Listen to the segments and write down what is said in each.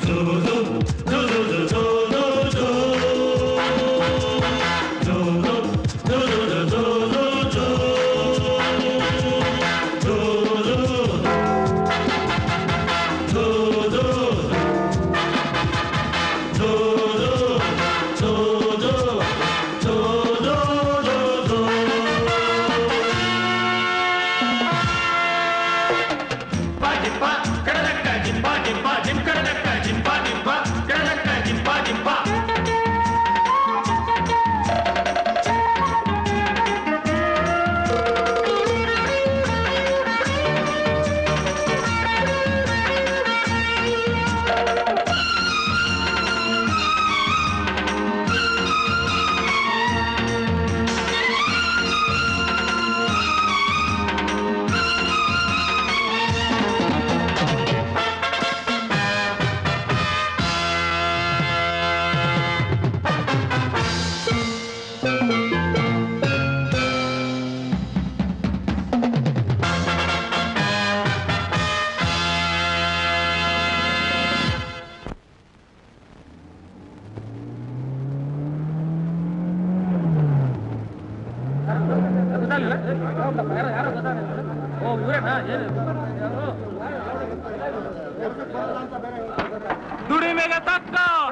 ದುಡಿಮೆಗೆ ತಕ್ಕ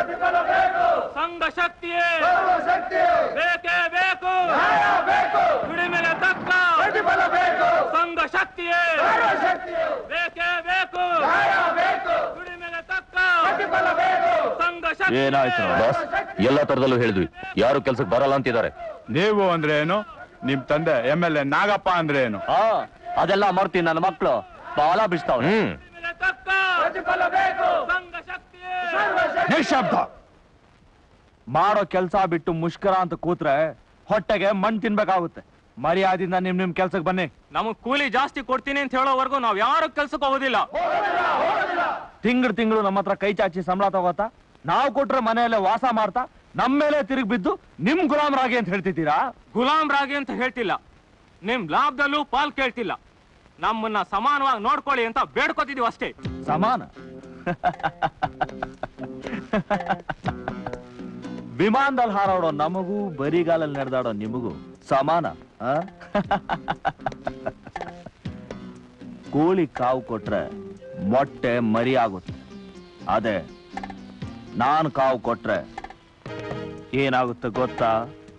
ಸಂಘ ಶಕ್ತಿಯೇ ಬೇಕೇ ಬೇಕು ದುಡಿಮೆಗೆ ತಕ್ಕ ಸಂಘ ಶಕ್ತಿಯೇ ಬೇಕೇ ಬೇಕು ದುಡಿಮೆಗೆ ತಕ್ಕ ಸಂಘ ಶಕ್ತಿ ಏನಾಯ್ತು ಬಾಸ್ ಎಲ್ಲ ತರದಲ್ಲೂ ಹೇಳಿದ್ವಿ ಯಾರು ಕೆಲ್ಸಕ್ಕೆ ಬರಲ್ಲ ಅಂತಿದ್ದಾರೆ ನೀವು ಅಂದ್ರೆ ಏನು ನಿಮ್ ತಂದೆ ಎಮ್ ಎಲ್ ಎ ನಾಗಪ್ಪ ಅಂದ್ರೆ ಏನು ಹಾ ಅದೆಲ್ಲ ಮರ್ತೀನಿ ನನ್ನ ಮಕ್ಕಳು ಬಾಲ ಬಿಡ್ತಾವ್ ಹ್ಮ್ ದುಡಿಮೆಗೆ ತಕ್ಕ ಸಂಘ ಶಕ್ತಿಯೇ ನಿಶಬ್ದ ಮಾಡೋ ಕೆಲ್ಸ ಬಿಟ್ಟು ಮುಷ್ಕರ ಅಂತ ಕೂತ್ರೆ ಹೊಟ್ಟೆಗೆ ಮಣ್ಣು ತಿನ್ಬೇಕಾಗುತ್ತೆ ಮರ್ಯಾದಿಂದ ನಿಮ್ ನಿಮ್ ಕೆಲ್ಸಕ್ಕೆ ಬನ್ನಿ ನಮಗ್ ಕೂಲಿ ಜಾಸ್ತಿ ಕೊಡ್ತೀನಿ ಅಂತ ಹೇಳೋವರೆಗೂ ನಾವ್ ಯಾರು ಕೆಲ್ಸಕ್ಕೆ ಹೋಗೋದಿಲ್ಲ ತಿಂಗಳು ತಿಂಗಳು ನಮ್ಮ ಹತ್ರ ಕೈ ಚಾಚಿ ಸಂಬಳ ತಗೋತಾ ನಾವು ಕೊಟ್ರೆ ಮನೆಯಲ್ಲೇ ವಾಸ ಮಾಡ್ತಾ ನಮ್ಮ ಮೇಲೆ ತಿರುಗಿ ಬಿದ್ದು ನಿಮ್ ಗುಲಾಮರಾಗಿ ಅಂತ ಹೇಳ್ತಿದ್ದೀರಾ ಗುಲಾಮ್ ರಾಗಿ ಅಂತ ಹೇಳ್ತಿಲ್ಲ ನಿಮ್ ಲಾಭದಲ್ಲೂ ಪಾಲ್ ಕೇಳ್ತಿಲ್ಲ ನಮ್ಮನ್ನ ಸಮಾನವಾಗಿ ನೋಡ್ಕೊಳ್ಳಿ ಅಂತ ಬೇಡ್ಕೋತಿದೀವಿ ಅಷ್ಟೇ ಸಮಾನ ವಿಮಾನದಲ್ಲಿ ಹಾರಾಡೋ ನಮಗೂ ಬರಿಗಾಲಲ್ಲಿ ನಡೆದಾಡೋ ನಿಮಗೂ ಸಮಾನ ಆ? ಕೋಳಿ ಕಾವು ಕೊಟ್ರೆ ಮೊಟ್ಟೆ ಮರಿ ಆಗುತ್ತೆ ಅದೇ ನಾನು ಕಾವು ಕೊಟ್ರೆ ಏನಾಗುತ್ತೆ ಗೊತ್ತಾ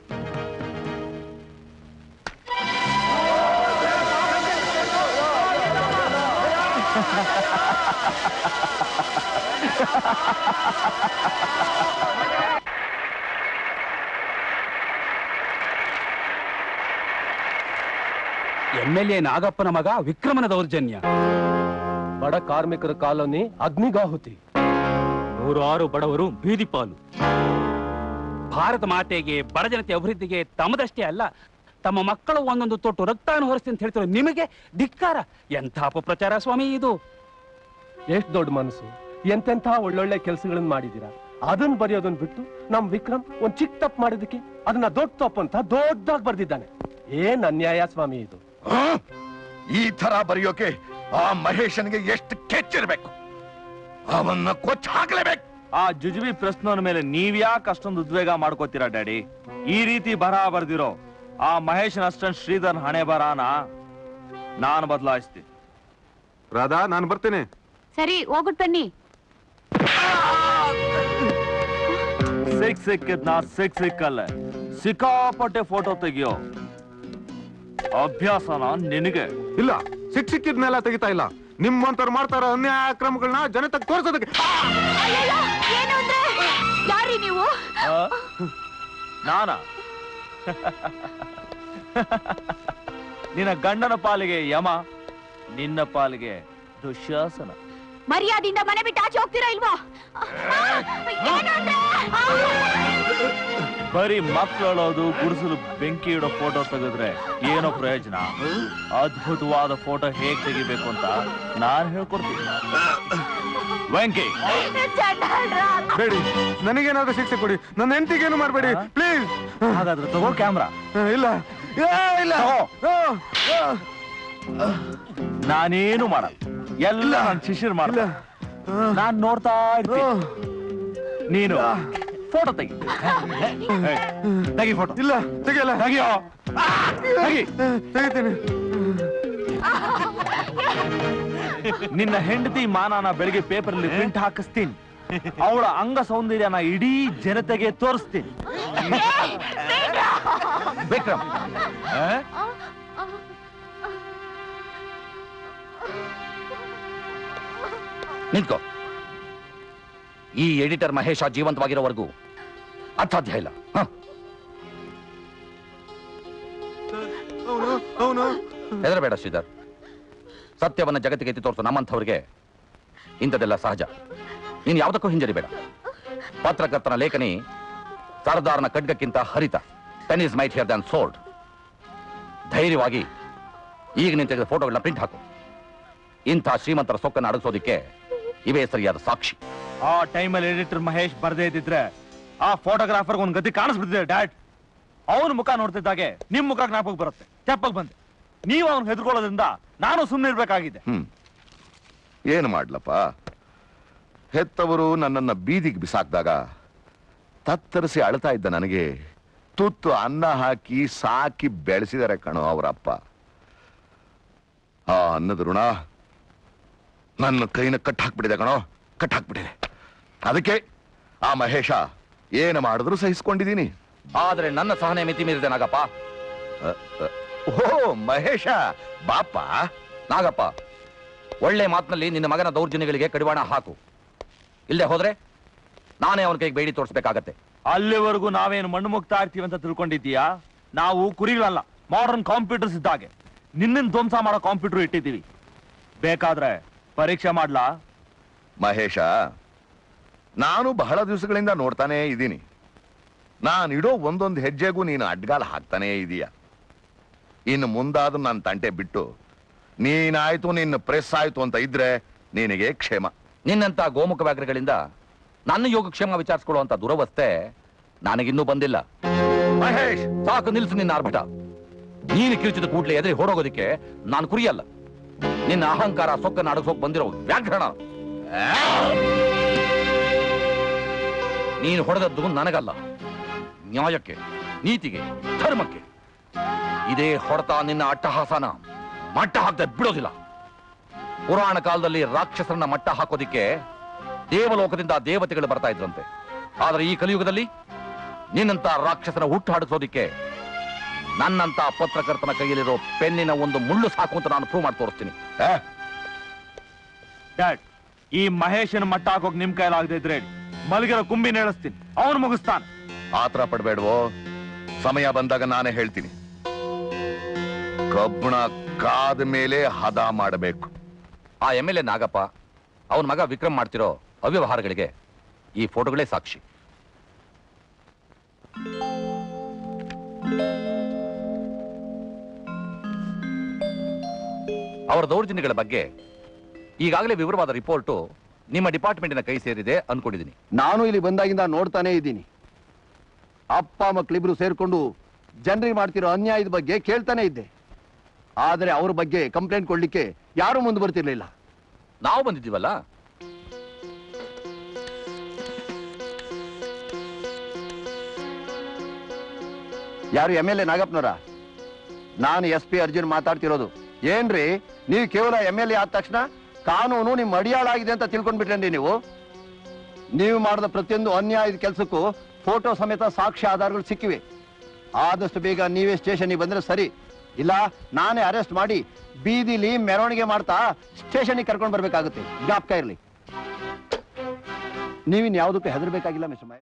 ಎಂ ಎಲ್ ಎ ನಾಗಪ್ಪನ ಮಗ ವಿಕ್ರಮನ ದೌರ್ಜನ್ಯ ಬಡ ಕಾರ್ಮಿಕರ ಕಾಲೋನಿ ಅಗ್ನಿಗಾಹುತಿ ನೂರಾರು ಬಡವರು ಬೀದಿ ಪಾಲು ಭಾರತ ಮಾತೆಗೆ ಬಡಜನತೆ ಅಭಿವೃದ್ಧಿಗೆ ತಮ್ಮದಷ್ಟೇ ಅಲ್ಲ ತಮ್ಮ ಮಕ್ಕಳು ಒಂದೊಂದು ತೊಟ್ಟು ರಕ್ತಾನು ಹೊರಿಸಿ ಅಂತ ಹೇಳ್ತಿರೋ ನಿಮಗೆ ಧಿಕ್ಕಾರ ಎಂಥ ಅಪಪ್ರಚಾರ ಸ್ವಾಮಿ ಇದು ಎಷ್ಟ್ ದೊಡ್ಡ ಮನಸ್ಸು ಎಂತೆಂಥ ಒಳ್ಳೊಳ್ಳೆ ಕೆಲಸಗಳನ್ನ ಮಾಡಿದೀರಾ ಅದನ್ನ ಬರೆಯೋದನ್ನ ಬಿಟ್ಟು ನಮ್ ವಿಕ್ರಮ್ ಒಂದ್ ಚಿಕ್ಕ ತಪ್ಪು ಮಾಡಿದಕ್ಕೆ ಅದನ್ನ ದೊಡ್ಡ ತಪ್ಪು ಅಂತ ದೊಡ್ಡದಾಗಿ ಬರ್ದಿದ್ದಾನೆ ಏನ್ ಅನ್ಯಾಯ ಸ್ವಾಮಿ ಇದು ಆ? ಈ ತರ ಬರೆಯೋಕೆ ಆ ಮಹೇಶನ್ಗೆ ಎಷ್ಟು ಕೆಚ್ಚಿರ್ಬೇಕು ಅವನ್ನ ಕೊಚ್ಚ ಹಾಕ್ಲೇಬೇಕು ಆ ಜುಜುಬಿ ಪ್ರಶ್ನೋನ್ ಮೇಲೆ ನೀವ್ಯಾಕೆ ಅಷ್ಟೊಂದು ಉದ್ವೇಗ ಮಾಡ್ಕೋತೀರಾ ಡ್ಯಾಡಿ ಈ ರೀತಿ ಬರಹ ಬರ್ದಿರೋ ಆ ಮಹೇಶನ್ ಅಷ್ಟನ್ ಶ್ರೀಧರ್ ಹಣೆ ಬರಾನ ನಾನು ಬದಲಾಯಿಸ್ತೀನಿ ರಾಧಾ ನಾನು ಬರ್ತೇನೆ ಸರಿ ಹೋಗ್ಬಿಟ್ ಬನ್ನಿ ಸಿಕ್ ಸಿಕ್ಕಿದ್ನ ಸಿಕ್ ಸಿಕ್ಕಲ್ಲ ಸಿಕ್ಕಾಪಟ್ಟೆ ಫೋಟೋ ತೆಗಿಯೋ ಅಭ್ಯಾಸನ ನಿನಗೆ ಇಲ್ಲ ಸಿಕ್ ಸಿಕ್ಕಿದ್ನೆಲ್ಲ ತೆಗಿತಾ ಇಲ್ಲ ನಿಮ್ಮಂತವ್ರು ಮಾಡ್ತಾರ ಅನ್ಯಾಯ ಕ್ರಮಗಳನ್ನ ಜನತೆಗೆ ತೋರ್ಸೋದಕ್ಕೆ ಏನು ಅಂದ್ರೆ ಯಾರಿ ನೀವು ಆ? ನಾನ ನಿನ್ನ ಗಂಡನ ಪಾಲಿಗೆ ಯಮ ನಿನ್ನ ಪಾಲಿಗೆ ದುಶ್ಯಾಸನ ಮರ್ಯಾದಿಂದ ಮನೆ ಬಿಟ್ಟು ಆಚೆ ಹೋಗ್ತೀರಾ ಇಲ್ವಾ ಏನು ಅಂದ್ರೆ ಬರೀ ಮಕ್ಕಳೋದು ಗುಡಿಸಲು ಬೆಂಕಿ ಇಡೋ ಫೋಟೋ ತೆಗೆದ್ರೆ ಏನೋ ಪ್ರಯೋಜನ ಅದ್ಭುತವಾದ ಫೋಟೋ ಹೇಗ್ ತೆಗಿಬೇಕು ಅಂತ ನಾನ್ ಹೇಳ್ಕೊಡ್ತೀನಿ ವೆಂಕಿ ಚಂಡಾಲ್ರ. ಬೇಡಿ ನನಗೇನಾದ್ರೂ ಶಿಕ್ಷೆ ಕೊಡಿ ನನ್ನ ಹೆಂಡತಿಗೇನು ಮಾಡಬೇಡಿ ಪ್ಲೀಸ್ ಹಾಗಾದ್ರೆ ತಗೋ ಕ್ಯಾಮ್ರಾ ಇಲ್ಲ ಏ, ಇಲ್ಲ ಆ, ಆ, ನಾನೇನು ಮಾಡಲ್ಲ ಎಲ್ಲ ನಾನು ಶಿಶಿರ್ ಇಲ್ಲ ಮಾಡಲ್ಲ ನಾನ್ ನೋಡ್ತಾ ಇರ್ತೀನಿ ನೀನು ಫೋಟೋ ತೆಗಿ ಹೇ, ತೆಗಿ ಫೋಟೋ ಇಲ್ಲ ತೆಗಿಯಲ್ಲ ತೆಗಿಯೋ ತೆಗಿ ತೆಗಿತೀನಿ ನಿನ್ನ ಹೆಂಡತಿ ಮಾನನ ಬೆಳಿಗ್ಗೆ ಪೇಪರ್ ಅಲ್ಲಿ ಪ್ರಿಂಟ್ ಹಾಕಿಸ್ತೀನಿ ಅವಳ ಅಂಗ ಸೌಂದರ್ಯನ ಇಡೀ ಜನತೆಗೆ ತೋರಿಸ್ತೀನಿ ವಿಕ್ರಮ್ ಆ? ನಿಂತ್ಕೋ ಈ ಎಡಿಟರ್ ಮಹೇಶ ಜೀವಂತವಾಗಿರೋವರೆಗೂ ಅಸಾಧ್ಯ ಇಲ್ಲ ಹ? ಅವನು ಅವನು ಹೆದರಬೇಡ ಶ್ರೀಧರ್ ಸತ್ಯವನ್ನ ಜಗತ್ತಿಗೆ ಎತ್ತಿ ತೋರಿಸೋ ನಮ್ಮಂಥವ್ರಿಗೆ ಇಂಥದ್ದೆಲ್ಲ ಸಹಜ ನೀನು ಯಾವುದಕ್ಕೂ ಹಿಂಜರಿಬೇಡ ಪತ್ರಕರ್ತನ ಲೇಖನಿ ಸರ್ದಾರ್ನ ಖಡ್ಗಕ್ಕಿಂತ ಹರಿತ pen is mightier than sword ಧೈರ್ಯವಾಗಿ ಈಗ ನೀನು ತೆಗೆದ ಫೋಟೋಗಳನ್ನ ಪ್ರಿಂಟ್ ಹಾಕು ಇಂಥ ಶ್ರೀಮಂತರ ಸೊಕ್ಕನ್ನು ಅಡಗಿಸೋದಿಕ್ಕೆ ಇವೇ ಸರಿಯಾದ ಸಾಕ್ಷಿ ಆ ಟೈಮಲ್ಲಿ ಎಡಿಟರ್ ಮಹೇಶ್ ಬರ್ದೇ ಇದ್ದಿದ್ರೆ ಆ ಫೋಟೋಗ್ರಾಫರ್ ಒಂದ್ ಗತಿ ಕಾಣಿಸ್ಬಿಡ್ತಿದೆ ಡ್ಯಾಡ್ ಅವನ ಮುಖ ನೋಡ್ತಿದ್ದಾಗೆ ನಿಮ್ ಮುಖ ಜ್ಞಾಪಕ ಬರುತ್ತೆ ತೆಪ್ಪಗ್ ಬಂದೆ ನೀವು ಅವ್ನ ಹೆದರ್ಕೊಳ್ಳೋದ್ರಿಂದ ನಾನು ಸುಮ್ಮನೆ ಇರ್ಬೇಕಾಗಿದೆ ಹ್ಮ್ ಏನು ಮಾಡ್ಲಪ್ಪ ಹೆತ್ತವರು ನನ್ನನ್ನ ಬೀದಿಗೆ ಬಿಸಾಕ್ದಾಗ ತತ್ತರಿಸಿ ಅಳ್ತಾ ಇದ್ದ ನನಗೆ ತುತ್ತು ಅನ್ನ ಹಾಕಿ ಸಾಕಿ ಬೆಳೆಸಿದಾರೆ ಕಣೋ ಅವರಪ್ಪ ಆ ಅನ್ನದ ಋಣ ನನ್ನ ಕೈನ ಕಟ್ ಹಾಕ್ಬಿಟ್ಟಿದೆ ಕಣೋ ಕಟ್ ಹಾಕ್ಬಿಟ್ಟಿದೆ ಅದಕ್ಕೆ ಆ ಮಹೇಶ ಏನು ಮಾಡಿದ್ರು ಸಹಿಸ್ಕೊಂಡಿದ್ದೀನಿ ಆದ್ರೆ ನನ್ನ ಸಹನೆ ಮಿತಿ ಮೀರಿದೆ ನಾಗಪ್ಪ ಅ, ಅ, ಓ ಮಹೇಶ ಬಾಪ ನಾಗಪ್ಪ ಒಳ್ಳೆ ಮಾತಿನಲ್ಲಿ ನಿನ್ನ ಮಗನ ದೌರ್ಜನ್ಯಗಳಿಗೆ ಕಡಿವಾಣ ಹಾಕು ಇಲ್ಲದೆ ಹೋದ್ರೆ ನಾನೇ ಅವನ ಕೈಗೆ ಬೇಡಿ ತೋರಿಸ್ಬೇಕಾಗತ್ತೆ ಅಲ್ಲಿವರೆಗೂ ನಾವೇನು ಮಣ್ಣು ಮುಗ್ತಾ ಇರ್ತೀವಿ ಅಂತ ತಿಳ್ಕೊಂಡಿದ್ದೀಯಾ ನಾವು ಕುರಿಗಳಲ್ಲ ಮಾಡರ್ನ್ ಕಾಂಪ್ಯೂಟರ್ಸ್ ಇದ್ದಾಗೆ ನಿನ್ನನ್ ಧ್ವಂಸ ಮಾಡೋ ಕಾಂಪ್ಯೂಟರ್ ಇಟ್ಟಿದ್ದೀವಿ ಬೇಕಾದ್ರೆ ಪರೀಕ್ಷೆ ಮಾಡ್ಲಾ ಮಹೇಶ ನಾನು ಬಹಳ ದಿವಸಗಳಿಂದ ನೋಡ್ತಾನೇ ಇದ್ದೀನಿ ನಾನಿಡೋ ಒಂದೊಂದು ಹೆಜ್ಜೆಗೂ ನೀನು ಅಡ್ಗಾಲ ಹಾಕ್ತಾನೇ ಇದೀಯ ಇನ್ನು ಮುಂದಾದ್ರೂ ನನ್ನ ತಂಟೆ ಬಿಟ್ಟು ನೀನಾಯ್ತು ನಿನ್ನ ಪ್ರೆಸ್ ಆಯ್ತು ಅಂತ ಇದ್ರೆ ನಿನಗೆ ಕ್ಷೇಮ ನಿನ್ನಂತ ಗೋಮುಖ ವ್ಯಾಘ್ರಗಳಿಂದ ನನ್ನ ಯೋಗಕ್ಷೇಮ ವಿಚಾರಿಸ್ಕೊಳ್ಳುವಂತ ದುರವಸ್ಥೆ ನನಗಿನ್ನೂ ಬಂದಿಲ್ಲ ಮಹೇಶ್ ಸಾಕು ನಿಲ್ಸು ನಿನ್ನ ಆರ್ಭಟ ನೀನು ಕಿರುಚಿದ ಕೂಡ್ಲೆ ಎದುರಿ ಹೊಡೋಗೋದಿಕ್ಕೆ ನಾನು ಕುರಿಯಲ್ಲ ನಿನ್ನ ಅಹಂಕಾರ ಸೊಕ್ಕನ್ನು ಅಡಗಿಸೋಕ್ ಬಂದಿರೋ ವ್ಯಾಘ್ರಣ ನೀನು ಹೊಡೆದದ್ದು ನನಗಲ್ಲ ನ್ಯಾಯಕ್ಕೆ ನೀತಿಗೆ ಧರ್ಮಕ್ಕೆ ಇದೇ ಹೊಡೆತ ನಿನ್ನ ಅಟ್ಟಹಾಸನ ಮಟ್ಟ ಹಾಕದೆ ಬಿಡೋದಿಲ್ಲ ಪುರಾಣ ಕಾಲದಲ್ಲಿ ರಾಕ್ಷಸರನ್ನ ಮಟ್ಟ ಹಾಕೋದಿಕ್ಕೆ ದೇವಲೋಕದಿಂದ ದೇವತೆಗಳು ಬರ್ತಾ ಇದ್ರಂತೆ ಆದ್ರೆ ಈ ಕಲಿಯುಗದಲ್ಲಿ ನಿನ್ನಂತ ರಾಕ್ಷಸನ ಹುಟ್ಟು ಹಾಡಿಸೋದಿಕ್ಕೆ ನನ್ನಂತ ಪತ್ರಕರ್ತನ ಕೈಯಲ್ಲಿರೋ ಪೆನ್ನಿನ ಒಂದು ಮುಳ್ಳು ಸಾಕು ಅಂತ ನಾನು ಪ್ರೂವ್ ಮಾಡಿ ತೋರಿಸ್ತೀನಿ ಆ? ಡ್ಯಾಡ್ ಈ ಮಹೇಶನ ಮಟ್ಟ ಹಾಕೋಕ್ ನಿಮ್ ಕೈಲಾಗದೆ ಇದ್ರೆ ಮಲಗಿರೋ ಕುಂಬಿ ನೇಳಿಸ್ತೀನಿ ಅವನು ಮುಗಿಸ್ತಾನೆ ಆತರ ಪಡ್ಬೇಡ್ವೋ ಸಮಯ ಬಂದಾಗ ನಾನೇ ಹೇಳ್ತೀನಿ ಕಬ್ಬಣ ಕಾದ ಮೇಲೆ ಹದ ಮಾಡಬೇಕು ಆ ಎಮ್ ಎಲ್ ಎ ನಾಗಪ್ಪ ಅವನ ಮಗ ವಿಕ್ರಮ್ ಮಾಡ್ತಿರೋ ಅವ್ಯವಹಾರಗಳಿಗೆ ಈ ಫೋಟೋಗಳೇ ಸಾಕ್ಷಿ ಅವರ ದೌರ್ಜನ್ಯಗಳ ಬಗ್ಗೆ ಈಗಾಗಲೇ ವಿವರವಾದ ರಿಪೋರ್ಟು ನಿಮ್ಮ ಡಿಪಾರ್ಟ್ಮೆಂಟಿನ ಕೈ ಸೇರಿದೆ ಅನ್ಕೊಂಡಿದ್ದೀನಿ ನಾನು ಇಲ್ಲಿ ಬಂದಾಗಿಂದ ನೋಡ್ತಾನೆ ಇದ್ದೀನಿ ಅಪ್ಪ ಮಕ್ಕಳಿಬ್ರು ಸೇರ್ಕೊಂಡು ಜನರಿಗೆ ಮಾಡ್ತಿರೋ ಅನ್ಯಾಯದ ಬಗ್ಗೆ ಕೇಳ್ತಾನೆ ಇದ್ದೆ ಆದರೆ ಅವ್ರ ಬಗ್ಗೆ ಕಂಪ್ಲೇಂಟ್ ಕೊಡ್ಲಿಕ್ಕೆ ಯಾರು ಮುಂದೆ ಬರ್ತಿರ್ಲಿಲ್ಲ ನಾವು ಬಂದಿದ್ದೀವಲ್ಲ ಯಾರು ಎಮ್ ಎಲ್ ಎ ನಾಗಪ್ಪನವರ ನಾನು ಎಸ್ ಪಿ ಅರ್ಜುನ್ ಮಾತಾಡ್ತಿರೋದು ಏನ್ರಿ ನೀವು ಕೇವಲ ಎಮ್ ಎಲ್ ಎ ಆದ ತಕ್ಷಣ ಕಾನೂನು ನಿಮ್ ಅಡಿಯಾಳಾಗಿದೆ ಅಂತ ತಿಳ್ಕೊಂಡ್ಬಿಟ್ರೇನ್ರಿ ನೀವು ನೀವು ಮಾಡಿದ ಪ್ರತಿಯೊಂದು ಅನ್ಯಾಯದ ಕೆಲಸಕ್ಕೂ ಫೋಟೋ ಸಮೇತ ಸಾಕ್ಷ್ಯ ಆಧಾರಗಳು ಸಿಕ್ಕಿವೆ ಆದಷ್ಟು ಬೇಗ ನೀವೇ ಸ್ಟೇಷನ್ಗೆ ಬಂದ್ರೆ ಸರಿ ಇಲ್ಲ ನಾನೇ ಅರೆಸ್ಟ್ ಮಾಡಿ ಬೀದಿಲಿ ಮೆರವಣಿಗೆ ಮಾಡ್ತಾ ಸ್ಟೇಷನ್ಗೆ ಕರ್ಕೊಂಡು ಬರ್ಬೇಕಾಗುತ್ತೆ ಜ್ಞಾಪಕ ಇರಲಿ ನೀವಿನ್ ಯಾವುದಕ್ಕೂ ಹೆದರ್ಬೇಕಾಗಿಲ್ಲ ಮಿಸ್ಟರ್